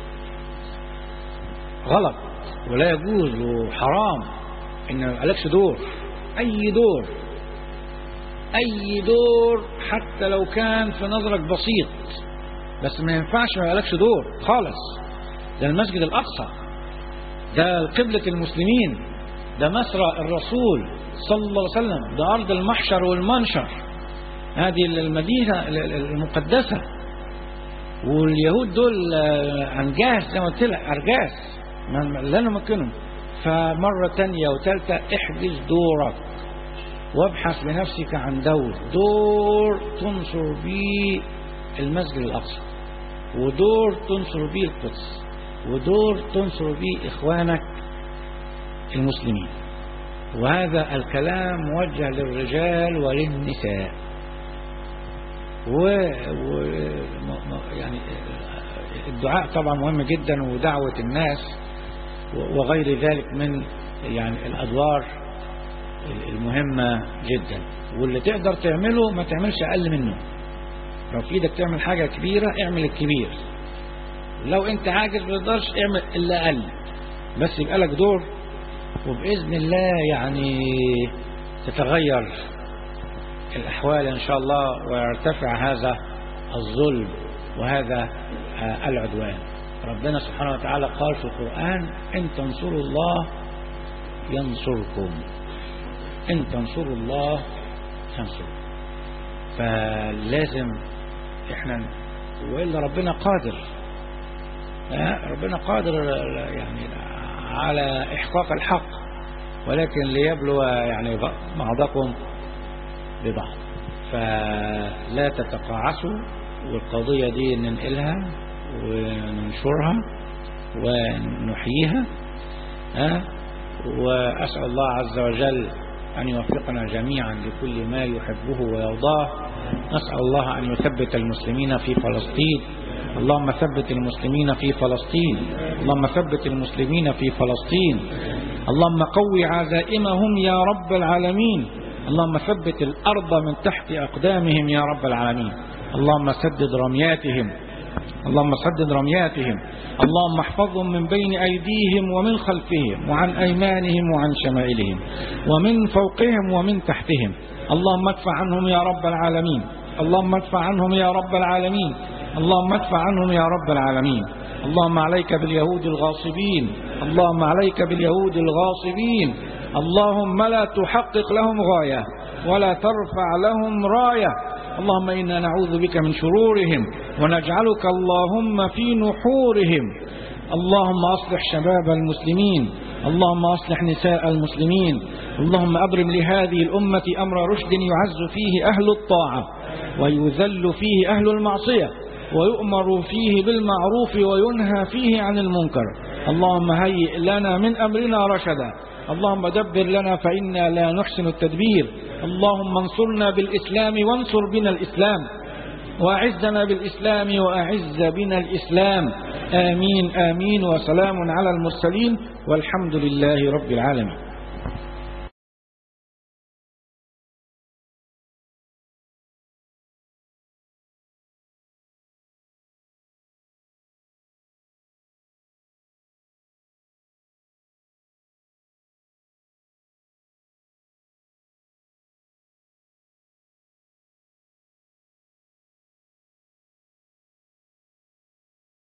غلط ولا يجوز وحرام ان ما يبقالكش دور اي دور اي دور حتى لو كان في نظرك بسيط بس ما ينفعش ما يبقالكش دور خالص ده المسجد الاقصى ده قبلة المسلمين ده مسرى الرسول صلى الله عليه وسلم ده ارض المحشر والمنشر هذه المدينة المقدسة واليهود دول انجاز زي ما قلت لك ارجاس لا نمكنهم فمرة تانية وثالثة احجز دورك وابحث بنفسك عن دور دور تنصر بيه المسجد الأقصى ودور تنصر بيه القدس ودور تنصر بيه إخوانك المسلمين وهذا الكلام موجه للرجال وللنساء و... و... يعني الدعاء طبعا مهم جدا ودعوة الناس وغير ذلك من يعني الأدوار المهمة جدا واللي تقدر تعمله ما تعملش أقل منه لو في ايدك تعمل حاجة كبيرة اعمل الكبير لو انت عاجز ما تقدرش اعمل الا اقل بس يبقى لك دور وبإذن الله يعني تتغير الأحوال إن شاء الله ويرتفع هذا الظلم وهذا العدوان ربنا سبحانه وتعالى قال في القرآن إن تنصروا الله ينصركم إن تنصروا الله ينصركم فلازم احنا وإلا ربنا قادر ربنا قادر يعني على إحقاق الحق ولكن ليبلو يعني بعضكم ببعض فلا تتقاعسوا والقضية دي ننقلها وننشرها ونحييها ها وأسأل الله عز وجل أن يوفقنا جميعا لكل ما يحبه ويرضاه نسأل الله أن يثبت المسلمين في فلسطين اللهم ثبت المسلمين في فلسطين اللهم ثبت المسلمين في فلسطين اللهم قوي عزائمهم يا رب العالمين اللهم ثبت الأرض من تحت أقدامهم يا رب العالمين اللهم سدد رمياتهم اللهم سدد رمياتهم اللهم احفظهم من بين أيديهم ومن خلفهم وعن أيمانهم وعن شمائلهم ومن فوقهم ومن تحتهم اللهم ادفع عنهم يا رب العالمين اللهم ادفع عنهم يا رب العالمين اللهم ادفع عنهم يا رب العالمين اللهم عليك باليهود الغاصبين اللهم عليك باليهود الغاصبين اللهم لا تحقق لهم غاية ولا ترفع لهم راية اللهم إنا نعوذ بك من شرورهم ونجعلك اللهم في نحورهم اللهم أصلح شباب المسلمين اللهم أصلح نساء المسلمين اللهم أبرم لهذه الأمة أمر رشد يعز فيه أهل الطاعة ويذل فيه أهل المعصية ويؤمر فيه بالمعروف وينهى فيه عن المنكر اللهم هيئ لنا من أمرنا رشدا اللهم دبر لنا فإنا لا نحسن التدبير اللهم انصرنا بالإسلام وانصر بنا الإسلام وأعزنا بالإسلام وأعز بنا الإسلام آمين آمين وسلام على المرسلين والحمد لله رب العالمين